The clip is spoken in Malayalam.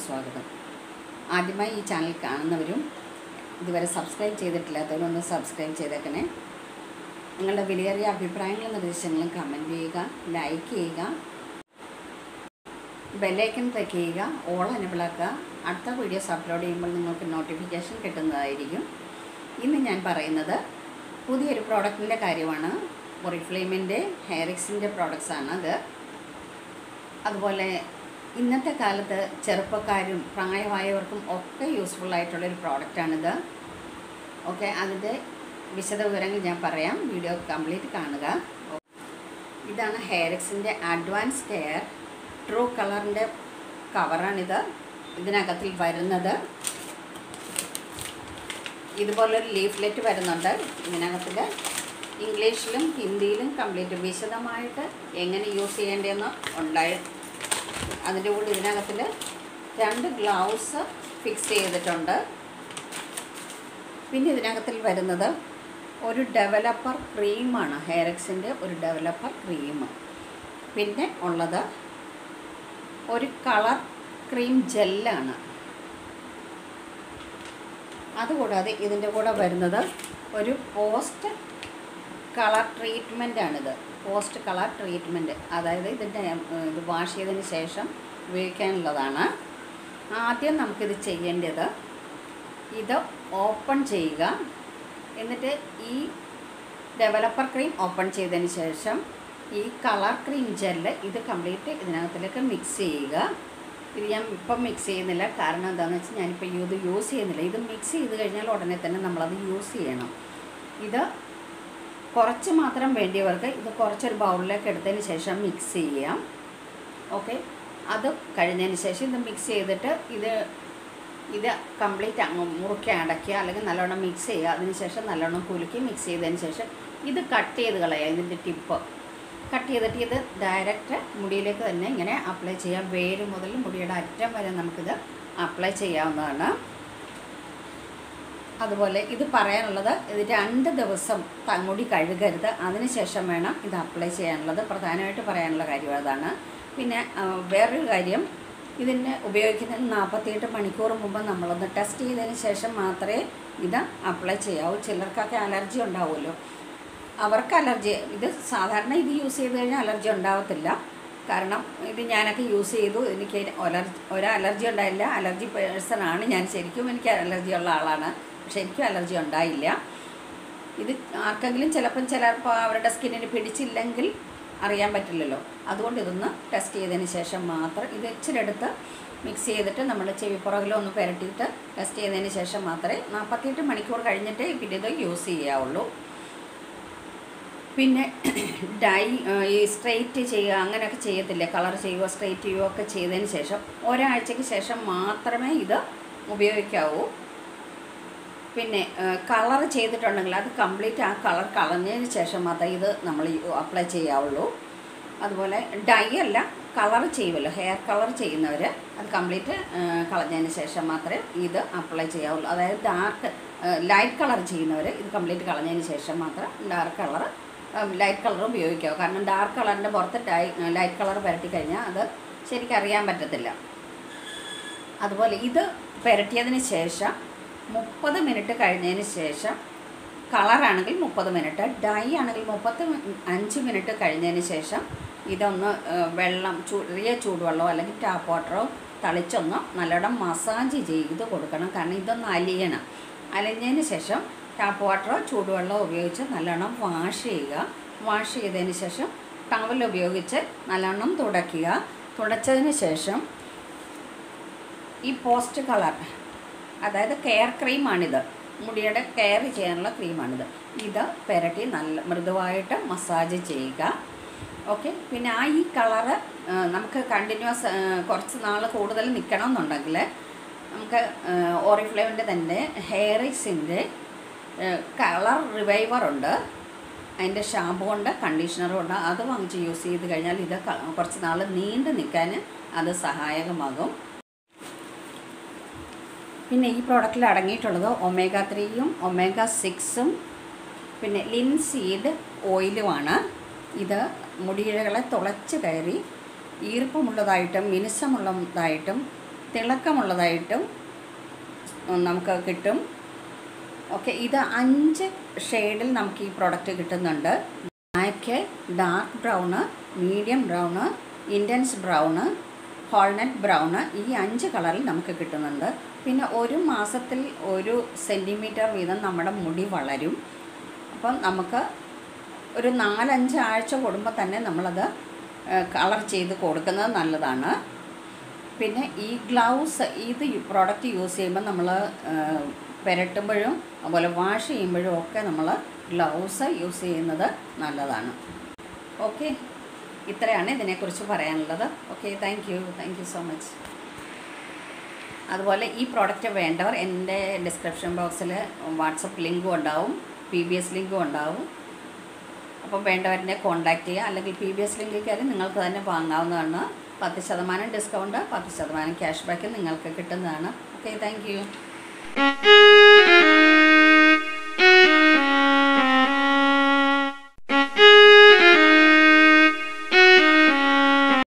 സ്വാഗതം ആദ്യമായി ഈ ചാനൽ കാണുന്നവരും ഇതുവരെ സബ്സ്ക്രൈബ് ചെയ്തിട്ടില്ലാത്തവരും ഒന്ന് സബ്സ്ക്രൈബ് ചെയ്തേക്കണേ നിങ്ങളുടെ വിലയേറിയ അഭിപ്രായങ്ങളും നിർദ്ദേശങ്ങളും കമൻറ്റ് ചെയ്യുക ലൈക്ക് ചെയ്യുക ബെല്ലൈക്കൺ ക്ലിക്ക് ചെയ്യുക ഓൾ എനബിളാക്കുക അടുത്ത വീഡിയോസ് അപ്ലോഡ് ചെയ്യുമ്പോൾ നിങ്ങൾക്ക് നോട്ടിഫിക്കേഷൻ കിട്ടുന്നതായിരിക്കും ഇന്ന് ഞാൻ പറയുന്നത് പുതിയൊരു പ്രോഡക്റ്റിൻ്റെ കാര്യമാണ് ഒറിഫ്ലെയിമിൻ്റെ ഹെയറിക്സിൻ്റെ പ്രോഡക്റ്റ്സാണ് അത് അതുപോലെ ഇന്നത്തെ കാലത്ത് ചെറുപ്പക്കാരും പ്രായമായവർക്കും ഒക്കെ യൂസ്ഫുൾ ആയിട്ടുള്ളൊരു പ്രോഡക്റ്റാണിത് ഓക്കെ അതിൻ്റെ വിശദ വിവരങ്ങൾ ഞാൻ പറയാം വീഡിയോ കംപ്ലീറ്റ് കാണുക ഇതാണ് ഹെയറിക്സിൻ്റെ അഡ്വാൻസ് കെയർ ട്രൂ കളറിൻ്റെ കവറാണിത് ഇതിനകത്തിൽ വരുന്നത് ഇതുപോലൊരു ലീഫ്ലെറ്റ് വരുന്നുണ്ട് ഇതിനകത്തിൽ ഇംഗ്ലീഷിലും ഹിന്ദിയിലും കംപ്ലീറ്റ് വിശദമായിട്ട് എങ്ങനെ യൂസ് ചെയ്യേണ്ടതെന്ന് ഉണ്ടായി അതിൻ്റെ കൂടെ ഇതിനകത്തിൽ രണ്ട് ഗ്ലൗസ് ഫിക്സ് ചെയ്തിട്ടുണ്ട് പിന്നെ ഇതിനകത്തിൽ വരുന്നത് ഒരു ഡെവലപ്പർ ക്രീമാണ് ഹെയറക്സിൻ്റെ ഒരു ഡെവലപ്പർ ക്രീം പിന്നെ ഉള്ളത് ഒരു കളർ ക്രീം ജെല്ലാണ് അതുകൂടാതെ ഇതിൻ്റെ കൂടെ വരുന്നത് ഒരു പോസ്റ്റ് കളർ ട്രീറ്റ്മെൻറ്റാണിത് പോസ്റ്റ് കളർ ട്രീറ്റ്മെൻറ്റ് അതായത് ഇതിൻ്റെ ഇത് വാഷ് ചെയ്തതിന് ശേഷം ഉപയോഗിക്കാനുള്ളതാണ് ആദ്യം നമുക്കിത് ചെയ്യേണ്ടത് ഇത് ഓപ്പൺ ചെയ്യുക എന്നിട്ട് ഈ ഡെവലപ്പർ ക്രീം ഓപ്പൺ ചെയ്തതിന് ശേഷം ഈ കളർ ക്രീം ജെല്ല് ഇത് കംപ്ലീറ്റ് ഇതിനകത്തിലേക്ക് മിക്സ് ചെയ്യുക ഇത് ഞാൻ ഇപ്പം മിക്സ് ചെയ്യുന്നില്ല കാരണം എന്താണെന്ന് വെച്ചാൽ ഞാനിപ്പോൾ ഇത് യൂസ് ചെയ്യുന്നില്ല ഇത് മിക്സ് ചെയ്ത് കഴിഞ്ഞാൽ ഉടനെ തന്നെ നമ്മളത് യൂസ് ചെയ്യണം ഇത് കുറച്ച് മാത്രം വേണ്ടിയവർക്ക് ഇത് കുറച്ചൊരു ബൗളിലേക്ക് എടുത്തതിന് ശേഷം മിക്സ് ചെയ്യാം ഓക്കെ അത് കഴിഞ്ഞതിന് ശേഷം ഇത് മിക്സ് ചെയ്തിട്ട് ഇത് ഇത് കംപ്ലീറ്റ് അങ്ങ് മുറുക്കി അടയ്ക്കുക അല്ലെങ്കിൽ നല്ലോണം മിക്സ് ചെയ്യുക അതിന് ശേഷം നല്ലോണം കുലുക്കി മിക്സ് ചെയ്തതിന് ശേഷം ഇത് കട്ട് ചെയ്ത് കളയുക ഇതിൻ്റെ ടിപ്പ് കട്ട് ചെയ്തിട്ട് ഇത് ഡയറക്റ്റ് മുടിയിലേക്ക് തന്നെ ഇങ്ങനെ അപ്ലൈ ചെയ്യാം വേര് മുതൽ മുടിയുടെ അറ്റം വരെ നമുക്കിത് അപ്ലൈ ചെയ്യാവുന്നതാണ് അതുപോലെ ഇത് പറയാനുള്ളത് ഇത് രണ്ട് ദിവസം മുടി കഴുകരുത് അതിനുശേഷം വേണം ഇത് അപ്ലൈ ചെയ്യാനുള്ളത് പ്രധാനമായിട്ട് പറയാനുള്ള കാര്യം അതാണ് പിന്നെ വേറൊരു കാര്യം ഇതിന് ഉപയോഗിക്കുന്നതിന് നാൽപ്പത്തിയെട്ട് മണിക്കൂർ മുമ്പ് നമ്മളൊന്ന് ടെസ്റ്റ് ചെയ്തതിന് ശേഷം മാത്രമേ ഇത് അപ്ലൈ ചെയ്യാവൂ ചിലർക്കൊക്കെ അലർജി ഉണ്ടാവുമല്ലോ അവർക്ക് അലർജി ഇത് സാധാരണ ഇത് യൂസ് ചെയ്ത് കഴിഞ്ഞാൽ അലർജി ഉണ്ടാവത്തില്ല കാരണം ഇത് ഞാനൊക്കെ യൂസ് ചെയ്തു എനിക്ക് ഒലർജി ഒരു അലർജി ഉണ്ടായില്ല അലർജി പേഴ്സൺ ആണ് ഞാൻ ശരിക്കും എനിക്ക് അലർജി ഉള്ള ആളാണ് പക്ഷെ എനിക്കും അലർജി ഉണ്ടായില്ല ഇത് ആർക്കെങ്കിലും ചിലപ്പം ചിലപ്പോൾ അവരുടെ സ്കിന്നിന് പിടിച്ചില്ലെങ്കിൽ അറിയാൻ പറ്റില്ലല്ലോ അതുകൊണ്ട് ഇതൊന്ന് ടെസ്റ്റ് ചെയ്തതിന് ശേഷം മാത്രം ഇത് ഇച്ചിരി എടുത്ത് മിക്സ് ചെയ്തിട്ട് നമ്മൾ ചെവിപ്പുറകിലോ ഒന്ന് പുരട്ടിയിട്ട് ടെസ്റ്റ് ചെയ്തതിന് ശേഷം മാത്രമേ നാൽപ്പത്തിയെട്ട് മണിക്കൂർ കഴിഞ്ഞിട്ടേ പിന്നെ ഇത് യൂസ് ചെയ്യാവുള്ളൂ പിന്നെ ഡൈ ഈ സ്ട്രെയിറ്റ് ചെയ്യുക അങ്ങനെയൊക്കെ ചെയ്യത്തില്ലേ കളർ ചെയ്യുകയോ സ്ട്രെയിറ്റ് ചെയ്യുകയോ ഒക്കെ ചെയ്തതിന് ശേഷം ഒരാഴ്ചയ്ക്ക് ശേഷം മാത്രമേ ഇത് ഉപയോഗിക്കാവൂ പിന്നെ കളർ ചെയ്തിട്ടുണ്ടെങ്കിൽ അത് കംപ്ലീറ്റ് ആ കളർ കളഞ്ഞതിന് ശേഷം മാത്രമേ ഇത് നമ്മൾ അപ്ലൈ ചെയ്യാവുള്ളൂ അതുപോലെ ഡൈ അല്ല കളർ ചെയ്യുമല്ലോ ഹെയർ കളർ ചെയ്യുന്നവർ അത് കംപ്ലീറ്റ് കളഞ്ഞതിന് ശേഷം മാത്രമേ ഇത് അപ്ലൈ ചെയ്യാവുള്ളൂ അതായത് ഡാർക്ക് ലൈറ്റ് കളർ ചെയ്യുന്നവർ ഇത് കംപ്ലീറ്റ് കളഞ്ഞതിന് ശേഷം മാത്രം ഡാർക്ക് കളർ ലൈറ്റ് കളർ ഉപയോഗിക്കാവൂ കാരണം ഡാർക്ക് കളറിൻ്റെ പുറത്ത് ഡൈ ലൈറ്റ് കളർ പുരട്ടി കഴിഞ്ഞാൽ അത് ശരിക്കും അറിയാൻ പറ്റത്തില്ല അതുപോലെ ഇത് പുരട്ടിയതിന് ശേഷം മുപ്പത് മിനിറ്റ് കഴിഞ്ഞതിന് ശേഷം കളറാണെങ്കിൽ മുപ്പത് മിനിറ്റ് ഡൈ ആണെങ്കിൽ മുപ്പത്തി അഞ്ച് മിനിറ്റ് കഴിഞ്ഞതിന് ശേഷം ഇതൊന്ന് വെള്ളം ചെറിയ ചൂടുവെള്ളമോ അല്ലെങ്കിൽ ടാപ്പ് വാട്ടറോ തളിച്ചൊന്ന് നല്ലോണം മസാജ് ചെയ്ത് കൊടുക്കണം കാരണം ഇതൊന്ന് അലിയണം അലിഞ്ഞതിന് ശേഷം ടാപ്പ് വാട്ടറോ ചൂടുവെള്ളമോ ഉപയോഗിച്ച് നല്ലോണം വാഷ് ചെയ്യുക വാഷ് ചെയ്തതിന് ശേഷം ടവൽ ഉപയോഗിച്ച് നല്ലോണം തുടയ്ക്കുക തുടച്ചതിന് ശേഷം ഈ പോസ്റ്റ് കളർ അതായത് കെയർ ക്രീമാണിത് മുടിയുടെ കെയർ ചെയ്യാനുള്ള ക്രീമാണിത് ഇത് പുരട്ടി നല്ല മൃദുവായിട്ട് മസാജ് ചെയ്യുക ഓക്കെ പിന്നെ ആ ഈ കളറ് നമുക്ക് കണ്ടിന്യൂസ് കുറച്ച് നാൾ കൂടുതൽ നിൽക്കണമെന്നുണ്ടെങ്കിൽ നമുക്ക് ഓറിഫ്ലേമിൻ്റെ തന്നെ ഹെയറിക്സിൻ്റെ കളർ റിവൈവർ ഉണ്ട് അതിൻ്റെ ഷാമ്പു ഉണ്ട് കണ്ടീഷണറും ഉണ്ട് അത് വാങ്ങിച്ച് യൂസ് ചെയ്ത് കഴിഞ്ഞാൽ ഇത് കുറച്ച് നാൾ നീണ്ടു നിൽക്കാൻ അത് സഹായകമാകും പിന്നെ ഈ പ്രോഡക്റ്റിൽ അടങ്ങിയിട്ടുള്ളത് ഒമേഗ ത്രീയും ഒമേഗ സിക്സും പിന്നെ ലിൻസീഡ് ഓയിലുമാണ് ഇത് മുടിയിഴകളെ തുളച്ച് കയറി ഈർപ്പമുള്ളതായിട്ടും മിനുസമുള്ളതായിട്ടും തിളക്കമുള്ളതായിട്ടും നമുക്ക് കിട്ടും ഓക്കെ ഇത് അഞ്ച് ഷെയ്ഡിൽ നമുക്ക് ഈ പ്രോഡക്റ്റ് കിട്ടുന്നുണ്ട് black dark brown medium brown intense brown walnut brown ഈ അഞ്ച് കളറിൽ നമുക്ക് കിട്ടുന്നുണ്ട് പിന്നെ ഒരു മാസത്തിൽ ഒരു സെൻറ്റിമീറ്റർ വീതം നമ്മുടെ മുടി വളരും അപ്പം നമുക്ക് ഒരു നാലഞ്ച് ആഴ്ച കൂടുമ്പോൾ തന്നെ നമ്മളത് കളർ ചെയ്ത് കൊടുക്കുന്നത് നല്ലതാണ് പിന്നെ ഈ ഗ്ലൗസ് ഇത് പ്രോഡക്റ്റ് യൂസ് ചെയ്യുമ്പോൾ നമ്മൾ പുരട്ടുമ്പോഴും അതുപോലെ വാഷ് ചെയ്യുമ്പോഴും ഒക്കെ നമ്മൾ ഗ്ലൗസ് യൂസ് ചെയ്യുന്നത് നല്ലതാണ് ഓക്കെ ഇത്രയാണ് ഇതിനെക്കുറിച്ച് പറയാനുള്ളത് okay thank you thank you so much അതുപോലെ ഈ പ്രോഡക്റ്റ് വേണ്ടവർ എൻ്റെ ഡിസ്ക്രിപ്ഷൻ ബോക്സിൽ വാട്സപ്പ് ലിങ്കും ഉണ്ടാവും പി ബി എസ് ലിങ്കും ഉണ്ടാവും അപ്പം വേണ്ടവരെ കോൺടാക്റ്റ് ചെയ്യുക അല്ലെങ്കിൽ പി ബി എസ് ലിങ്കിൽ കയറി നിങ്ങൾക്ക് തന്നെ വാങ്ങാവുന്നതാണ് പത്ത് ശതമാനം ഡിസ്കൗണ്ട് പത്ത് ശതമാനം ക്യാഷ് ബാക്ക് നിങ്ങൾക്ക് കിട്ടുന്നതാണ് ഓക്കെ താങ്ക് യു